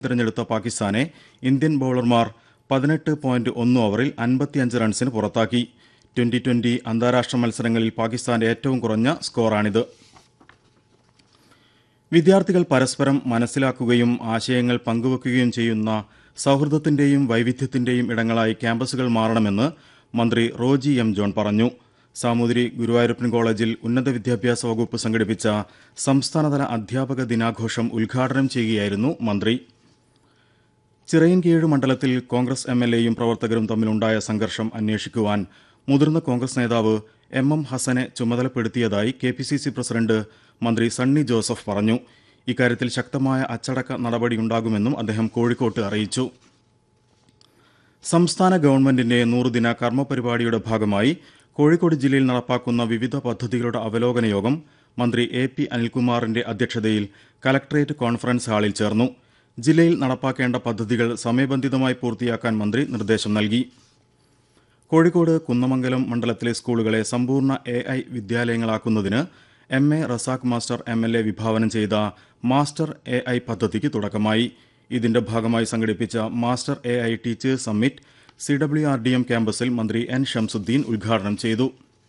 തിരഞ്ഞെടുത്ത പാകിസ്ഥാനെ ഇന്ത്യൻ ബൌളർമാർ പതിനെട്ട് പോയിന്റ് ഒന്ന് ഓവറിൽ അൻപത്തിയഞ്ച് റൺസിന് പുറത്താക്കി ട്വന്റി ട്വന്റി അന്താരാഷ്ട്ര മത്സരങ്ങളിൽ പാകിസ്ഥാന്റെ ഏറ്റവും കുറഞ്ഞ സ്കോറാണിത് വിദ്യാർത്ഥികൾ പരസ്പരം മനസ്സിലാക്കുകയും ആശയങ്ങൾ പങ്കുവെക്കുകയും ചെയ്യുന്ന സൗഹൃദത്തിന്റെയും വൈവിധ്യത്തിന്റെയും ഇടങ്ങളായി ക്യാമ്പസുകൾ മാറണമെന്ന് മന്ത്രി റോജി എം ജോൺ പറഞ്ഞു സാമൂതിരി ഗുരുവായൂരപ്പൻ കോളേജിൽ ഉന്നത വിദ്യാഭ്യാസ വകുപ്പ് സംഘടിപ്പിച്ച സംസ്ഥാനതല അധ്യാപക ദിനാഘോഷം ഉദ്ഘാടനം ചെയ്യുകയായിരുന്നു മന്ത്രി ചിറയൻകീഴ് മണ്ഡലത്തിൽ കോൺഗ്രസ് എം എൽ എയും പ്രവർത്തകരും തമ്മിലുണ്ടായ സംഘർഷം അന്വേഷിക്കുവാൻ മുതിർന്ന കോൺഗ്രസ് നേതാവ് എം എം ഹസനെ ചുമതലപ്പെടുത്തിയതായി K P C C president മന്ത്രി സണ്ണി ജോസഫ് പറഞ്ഞു ഇക്കാര്യത്തിൽ ശക്തമായ അച്ചടക്ക നടപടിയുണ്ടാകുമെന്നും അദ്ദേഹം കോഴിക്കോട്ട് അറിയിച്ചു സംസ്ഥാന ഗവൺമെന്റിന്റെ നൂറുദിന കർമ്മ പരിപാടിയുടെ ഭാഗമായി കോഴിക്കോട് ജില്ലയിൽ നടപ്പാക്കുന്ന വിവിധ പദ്ധതികളുടെ അവലോകന യോഗം മന്ത്രി എ പി അനിൽകുമാറിന്റെ അധ്യക്ഷതയിൽ കലക്ടറേറ്റ് കോൺഫറൻസ് ഹാളിൽ ചേർന്നു ജില്ലയിൽ നടപ്പാക്കേണ്ട പദ്ധതികൾ സമയബന്ധിതമായി പൂർത്തിയാക്കാൻ മന്ത്രി നിർദ്ദേശം നൽകി കോഴിക്കോട് കുന്നമംഗലം മണ്ഡലത്തിലെ സ്കൂളുകളെ സമ്പൂർണ്ണ എ ഐ വിദ്യാലയങ്ങളാക്കുന്നതിന് M A Razak master M L A വിഭാവനം ചെയ്ത മാസ്റ്റർ എ ഐ പദ്ധതിക്ക് തുടക്കമായി ഇതിന്റെ ഭാഗമായി സംഘടിപ്പിച്ച master A I teachers summit C W R D M ക്യാമ്പസിൽ മന്ത്രി എൻ ഷംസുദ്ദീൻ ഉദ്ഘാടനം ചെയ്തു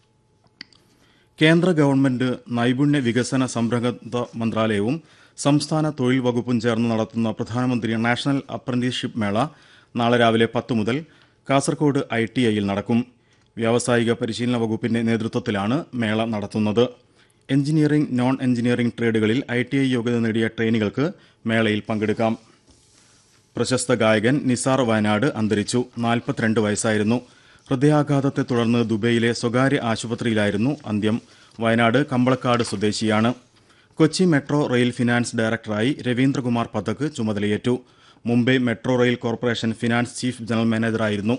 കേന്ദ്ര ഗവൺമെന്റ് നൈപുണ്യ വികസന സംരംഭ മന്ത്രാലയവും സംസ്ഥാന തൊഴിൽ വകുപ്പും ചേർന്ന് നടത്തുന്ന പ്രധാനമന്ത്രി നാഷണൽ അപ്രന്റീസ്ഷിപ്പ് മേള നാളെ രാവിലെ പത്ത് മുതൽ കാസർകോട് ഐ ടി ഐയിൽ നടക്കും വ്യാവസായിക പരിശീലന വകുപ്പിന്റെ നേതൃത്വത്തിലാണ് മേള നടത്തുന്നത് എഞ്ചിനീയറിംഗ് നോൺ എഞ്ചിനീയറിംഗ് ട്രേഡുകളിൽ ഐ ടി ഐ യോഗ്യത നേടിയ ട്രെയിനികൾക്ക് മേളയിൽ പങ്കെടുക്കാം പ്രശസ്ത ഗായകൻ നിസാർ വയനാട് അന്തരിച്ചു നാൽപ്പത്തിരണ്ട് വയസ്സായിരുന്നു ഹൃദയാഘാതത്തെ തുടർന്ന് ദുബൈയിലെ സ്വകാര്യ ആശുപത്രിയിലായിരുന്നു അന്ത്യം വയനാട് കമ്പളക്കാട് സ്വദേശിയാണ് കൊച്ചി മെട്രോ റെയിൽ ഫിനാൻസ് ഡയറക്ടറായി രവീന്ദ്രകുമാർ പഥക് ചുമതലയേറ്റു Mumbai metro rail corporation finance chief general മാനേജറായിരുന്നു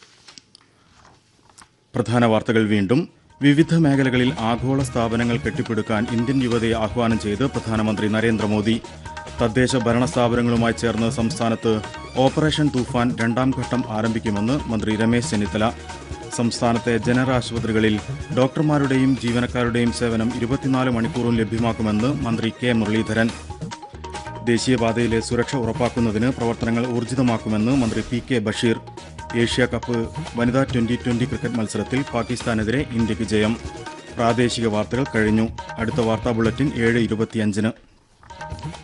പ്രധാന വാർത്തകൾ വീണ്ടും വിവിധ മേഖലകളിൽ ആഗോള സ്ഥാപനങ്ങൾ കെട്ടിപ്പടുക്കാൻ ഇന്ത്യൻ യുവതയെ ആഹ്വാനം ചെയ്ത് പ്രധാനമന്ത്രി നരേന്ദ്രമോദി തദ്ദേശ ഭരണ സ്ഥാപനങ്ങളുമായി ചേർന്ന് സംസ്ഥാനത്ത് ഓപ്പറേഷൻ തൂഫാൻ രണ്ടാം ഘട്ടം ആരംഭിക്കുമെന്ന് മന്ത്രി രമേശ് ചെന്നിത്തല സംസ്ഥാനത്തെ ജനറൽ ആശുപത്രികളിൽ ഡോക്ടർമാരുടെയും ജീവനക്കാരുടെയും സേവനം ഇരുപത്തിനാല് മണിക്കൂറും ലഭ്യമാക്കുമെന്ന് മന്ത്രി കെ മുരളീധരൻ ദേശീയപാതയിലെ സുരക്ഷ ഉറപ്പാക്കുന്നതിന് പ്രവർത്തനങ്ങൾ ഊർജിതമാക്കുമെന്ന് മന്ത്രി P K Basheer Asia cup വനിതാ ട്വന്റി ട്വന്റി ക്രിക്കറ്റ് മത്സരത്തിൽ പാകിസ്ഥാനെതിരെ ഇന്ത്യക്ക് ജയം പ്രാദേശിക വാർത്തകൾ കഴിഞ്ഞു അടുത്ത വാർത്താ ബുള്ളറ്റിൻ ഏഴ് ഇരുപത്തിയഞ്ചിന്